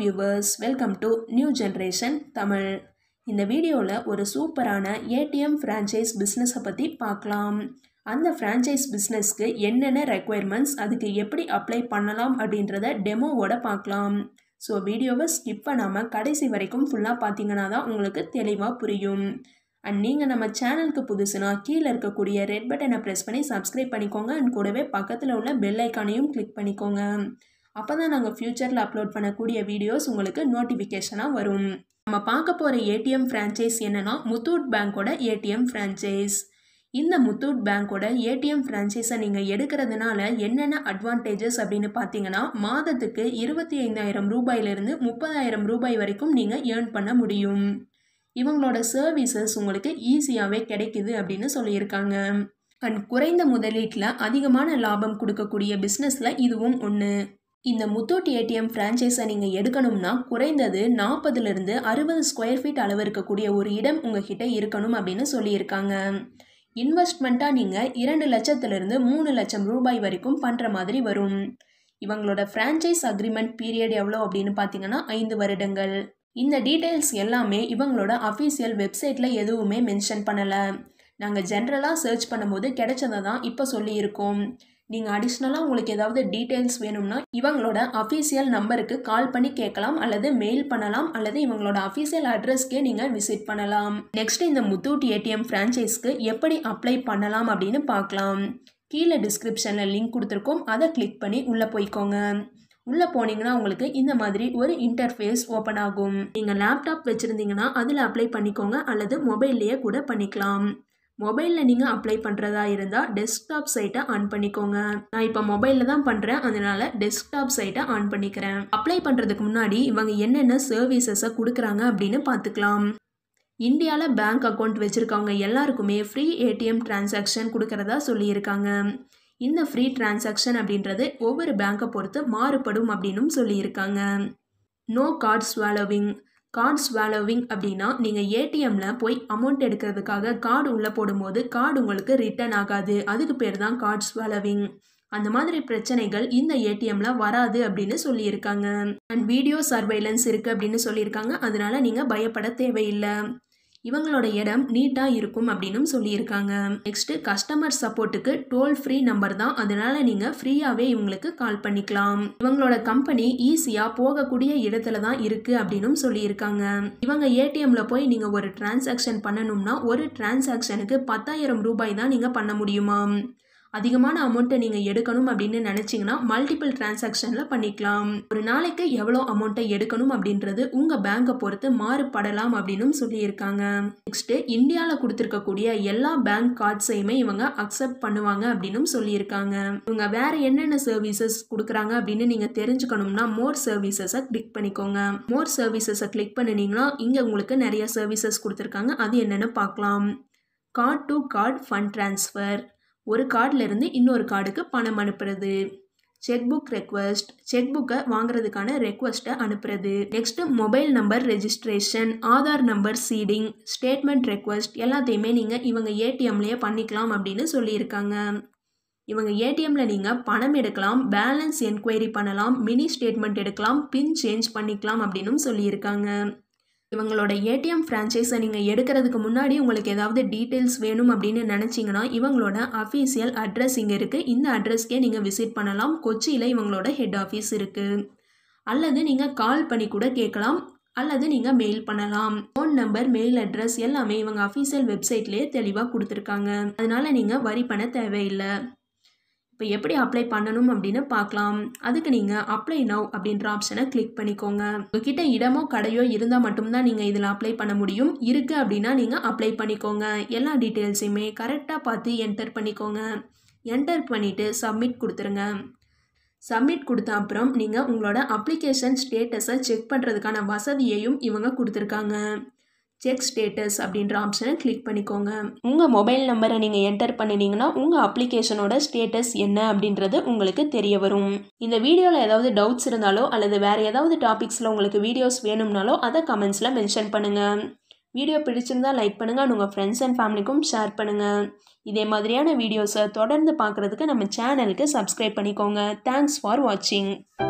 viewers welcome to new generation Tamil இந்த வீடியோவில் ஒரு சூப்பரான ஏடிஎம் ஃப்ரான்ச்சைஸ் பிஸ்னஸை பற்றி பார்க்கலாம் அந்த ஃப்ரான்ச்சைஸ் பிஸ்னஸ்க்கு என்னென்ன ரெக்குயர்மெண்ட்ஸ் அதுக்கு எப்படி அப்ளை பண்ணலாம் அப்படின்றத டெமோவோட பார்க்கலாம் ஸோ வீடியோவை ஸ்கிப் பண்ணாமல் கடைசி வரைக்கும் ஃபுல்லாக பார்த்தீங்கன்னா தான் உங்களுக்கு தெளிவாக புரியும் அண்ட் நீங்கள் நம்ம சேனலுக்கு புதுசுனா கீழே இருக்கக்கூடிய ரெட் பட்டனை ப்ரெஸ் பண்ணி சப்ஸ்கிரைப் பண்ணிக்கோங்க அண்ட் கூடவே பக்கத்தில் உள்ள பெல் ஐக்கானையும் கிளிக் பண்ணிக்கோங்க அப்போ தான் நாங்கள் ஃப்யூச்சரில் அப்லோட் பண்ணக்கூடிய வீடியோஸ் உங்களுக்கு நோட்டிஃபிகேஷனாக வரும் நம்ம பார்க்க போகிற ஏடிஎம் ஃப்ரான்ச்சைஸ் என்னென்னா முத்தூட் பேங்க்கோட ஏடிஎம் ஃப்ரான்ச்சைஸ் இந்த முத்தூட் பேங்க்கோட ஏடிஎம் ஃப்ரான்ச்சைஸை நீங்கள் எடுக்கிறதுனால என்னென்ன அட்வான்டேஜஸ் அப்படின்னு பார்த்தீங்கன்னா மாதத்துக்கு இருபத்தி ஐந்தாயிரம் ரூபாயிலிருந்து முப்பதாயிரம் ரூபாய் வரைக்கும் நீங்கள் ஏர்ன் பண்ண முடியும் இவங்களோட சர்வீசஸ் உங்களுக்கு ஈஸியாகவே கிடைக்குது அப்படின்னு சொல்லியிருக்காங்க அண்ட் குறைந்த முதலீட்டில் அதிகமான லாபம் கொடுக்கக்கூடிய பிஸ்னஸில் இதுவும் ஒன்று இந்த முத்தூட் ஏடிஎம் ஃப்ரான்ச்சைஸை நீங்கள் எடுக்கணும்னா குறைந்தது நாற்பதுலேருந்து அறுபது ஸ்கொயர் ஃபீட் அளவு இருக்கக்கூடிய ஒரு இடம் உங்ககிட்ட இருக்கணும் அப்படின்னு சொல்லியிருக்காங்க இன்வெஸ்ட்மெண்ட்டாக நீங்கள் இரண்டு லட்சத்துலேருந்து மூணு லட்சம் ரூபாய் வரைக்கும் பண்ணுற மாதிரி வரும் இவங்களோட ஃப்ரான்ச்சைஸ் அக்ரிமெண்ட் பீரியட் எவ்வளோ அப்படின்னு பார்த்தீங்கன்னா ஐந்து வருடங்கள் இந்த டீட்டெயில்ஸ் எல்லாமே இவங்களோட அஃபீஷியல் வெப்சைட்டில் எதுவுமே மென்ஷன் பண்ணலை நாங்கள் ஜென்ரலாக சர்ச் பண்ணும்போது கிடைச்சதை தான் இப்போ சொல்லியிருக்கோம் நீங்கள் அடிஷ்னலாக உங்களுக்கு ஏதாவது டீட்டெயில்ஸ் வேணும்னா இவங்களோட அஃபீஷியல் நம்பருக்கு கால் பண்ணி கேட்கலாம் அல்லது மெயில் பண்ணலாம் அல்லது இவங்களோட அஃபீஷியல் அட்ரஸ்க்கே நீங்கள் விசிட் பண்ணலாம் நெக்ஸ்ட் இந்த முத்தூட் ஏடிஎம் ஃப்ரான்ச்சைஸ்க்கு எப்படி அப்ளை பண்ணலாம் அப்படின்னு பார்க்கலாம் கீழே டிஸ்கிரிப்ஷனில் லிங்க் கொடுத்துருக்கோம் அதை கிளிக் பண்ணி உள்ளே போய்க்கோங்க உள்ளே போனீங்கன்னா உங்களுக்கு இந்த மாதிரி ஒரு இன்டர்ஃபேஸ் ஓப்பன் ஆகும் நீங்கள் லேப்டாப் வச்சுருந்தீங்கன்னா அதில் அப்ளை பண்ணிக்கோங்க அல்லது மொபைல்லையே கூட பண்ணிக்கலாம் மொபைலில் நீங்கள் அப்ளை பண்ணுறதா இருந்தால் டெஸ்க்டாப் சைட்டை ஆன் பண்ணிக்கோங்க நான் இப்போ மொபைலில் தான் பண்ணுறேன் அதனால் டெஸ்க்டாப் சைட்டை ஆன் பண்ணிக்கிறேன் அப்ளை பண்ணுறதுக்கு முன்னாடி இவங்க என்னென்ன சர்வீசஸை கொடுக்குறாங்க அப்படின்னு பார்த்துக்கலாம் இந்தியாவில் பேங்க் அக்கௌண்ட் வச்சுருக்கவங்க எல்லாருக்குமே ஃப்ரீ ஏடிஎம் டிரான்சாக்ஷன் கொடுக்குறதா சொல்லியிருக்காங்க இந்த ஃப்ரீ டிரான்சாக்ஷன் அப்படின்றது ஒவ்வொரு பேங்க்கை பொறுத்து மாறுபடும் அப்படின்னும் சொல்லியிருக்காங்க no card swallowing card swallowing அப்படின்னா நீங்கள் ஏடிஎம்மில் போய் அமௌண்ட் எடுக்கிறதுக்காக கார்டு உள்ளே போடும்போது கார்டு உங்களுக்கு ரிட்டர்ன் ஆகாது அதுக்கு பேர் தான் கார்டு ஸ்வாலோவிங் அந்த மாதிரி பிரச்சனைகள் இந்த ஏடிஎம்மில் வராது அப்படின்னு சொல்லியிருக்காங்க அண்ட் வீடியோ சர்வைலன்ஸ் இருக்குது அப்படின்னு சொல்லியிருக்காங்க அதனால நீங்கள் பயப்பட தேவையில்லை இவங்களோட இடம் நீட்டாக இருக்கும் அப்படின்னு சொல்லியிருக்காங்க நெக்ஸ்ட்டு கஸ்டமர் சப்போர்ட்டுக்கு டோல் ஃப்ரீ நம்பர் தான் அதனால நீங்கள் ஃப்ரீயாகவே இவங்களுக்கு கால் பண்ணிக்கலாம் இவங்களோட கம்பெனி ஈஸியாக போகக்கூடிய இடத்துல தான் இருக்குது அப்படின்னு சொல்லியிருக்காங்க இவங்க ஏடிஎம்ல போய் நீங்கள் ஒரு டிரான்சாக்ஷன் பண்ணணும்னா ஒரு டிரான்சாக்ஷனுக்கு பத்தாயிரம் ரூபாய் தான் நீங்கள் பண்ண முடியுமா அதிகமான அமௌண்ட்டை நீங்கள் எடுக்கணும் அப்படின்னு நினச்சிங்கன்னா மல்டிபிள் டிரான்சாக்ஷனில் பண்ணிக்கலாம் ஒரு நாளைக்கு எவ்வளோ அமௌண்ட்டை எடுக்கணும் அப்படின்றது உங்கள் பேங்க்கை பொறுத்து மாறுபடலாம் அப்படின்னு சொல்லியிருக்காங்க நெக்ஸ்ட்டு இந்தியாவில் கொடுத்துருக்கக்கூடிய எல்லா பேங்க் கார்ட்ஸையுமே இவங்க அக்செப்ட் பண்ணுவாங்க அப்படின்னு சொல்லியிருக்காங்க இவங்க வேற என்னென்ன சர்வீசஸ் கொடுக்குறாங்க அப்படின்னு நீங்கள் தெரிஞ்சுக்கணும்னா மோர் சர்வீசஸை கிளிக் பண்ணிக்கோங்க மோர் சர்வீசஸை கிளிக் பண்ணினீங்கன்னா இங்கே உங்களுக்கு நிறைய சர்வீசஸ் கொடுத்துருக்காங்க அது என்னென்னு பார்க்கலாம் card to card fund transfer ஒரு கார்டிலிருந்து இன்னொரு கார்டுக்கு பணம் அனுப்புறது செக் புக் ரெக்வஸ்ட் செக் புக்கை வாங்குறதுக்கான ரெக்வஸ்ட்டை அனுப்புறது next mobile number registration Aadhaar number seeding statement request எல்லாத்தையுமே நீங்கள் இவங்க ஏடிஎம்லேயே பண்ணிக்கலாம் அப்படின்னு சொல்லியிருக்காங்க இவங்க ஏடிஎம்மில் நீங்கள் பணம் எடுக்கலாம் பேலன்ஸ் என்கொயரி பண்ணலாம் மினி ஸ்டேட்மெண்ட் எடுக்கலாம் பின் சேஞ்ச் பண்ணிக்கலாம் அப்படின்னும் சொல்லியிருக்காங்க இவங்களோட ஏடிஎம் ஃப்ரான்ச்சைஸை நீங்கள் எடுக்கிறதுக்கு முன்னாடி உங்களுக்கு ஏதாவது டீட்டெயில்ஸ் வேணும் அப்படின்னு நினச்சிங்கன்னா இவங்களோட அஃபீஷியல் அட்ரஸ் இங்கே இருக்குது இந்த அட்ரஸ்க்கே நீங்கள் விசிட் பண்ணலாம் கொச்சியில் இவங்களோட ஹெட் ஆஃபீஸ் இருக்குது அல்லது நீங்கள் கால் பண்ணி கூட கேட்கலாம் அல்லது நீங்கள் மெயில் பண்ணலாம் ஃபோன் நம்பர் மெயில் அட்ரஸ் எல்லாமே இவங்க அஃபீஷியல் வெப்சைட்லேயே தெளிவாக கொடுத்துருக்காங்க அதனால் நீங்கள் வரி பண்ண தேவையில்லை இப்போ எப்படி அப்ளை பண்ணணும் அப்படின்னு பார்க்கலாம் அதுக்கு நீங்கள் அப்ளை நவ் அப்படின்ற ஆப்ஷனை கிளிக் பண்ணிக்கோங்க உங்ககிட்ட இடமோ கடையோ இருந்தால் மட்டும்தான் நீங்கள் இதில் அப்ளை பண்ண முடியும் இருக்குது அப்படின்னா நீங்கள் அப்ளை பண்ணிக்கோங்க எல்லா டீட்டெயில்ஸையுமே கரெக்டாக பார்த்து என்டர் பண்ணிக்கோங்க என்டர் பண்ணிவிட்டு சப்மிட் கொடுத்துருங்க சப்மிட் கொடுத்த அப்புறம் நீங்கள் உங்களோட அப்ளிகேஷன் ஸ்டேட்டஸை செக் பண்ணுறதுக்கான வசதியையும் இவங்க கொடுத்துருக்காங்க செக் ஸ்டேட்டஸ் அப்படின்ற ஆப்ஷனை கிளிக் பண்ணிக்கோங்க உங்கள் மொபைல் நம்பரை நீங்கள் என்டர் பண்ணினீங்கன்னா உங்கள் அப்ளிகேஷனோட ஸ்டேட்டஸ் என்ன அப்படின்றது உங்களுக்கு தெரிய வரும் இந்த வீடியோவில் ஏதாவது டவுட்ஸ் இருந்தாலோ அல்லது வேறு ஏதாவது டாபிக்ஸில் உங்களுக்கு வீடியோஸ் வேணும்னாலோ அதை கமெண்ட்ஸில் மென்ஷன் பண்ணுங்கள் வீடியோ பிடிச்சிருந்தா லைக் பண்ணுங்கள் உங்கள் ஃப்ரெண்ட்ஸ் அண்ட் ஃபேமிலிக்கும் ஷேர் பண்ணுங்கள் இதே மாதிரியான வீடியோஸை தொடர்ந்து பார்க்குறதுக்கு நம்ம சேனலுக்கு சப்ஸ்கிரைப் பண்ணிக்கோங்க தேங்க்ஸ் ஃபார் வாட்சிங்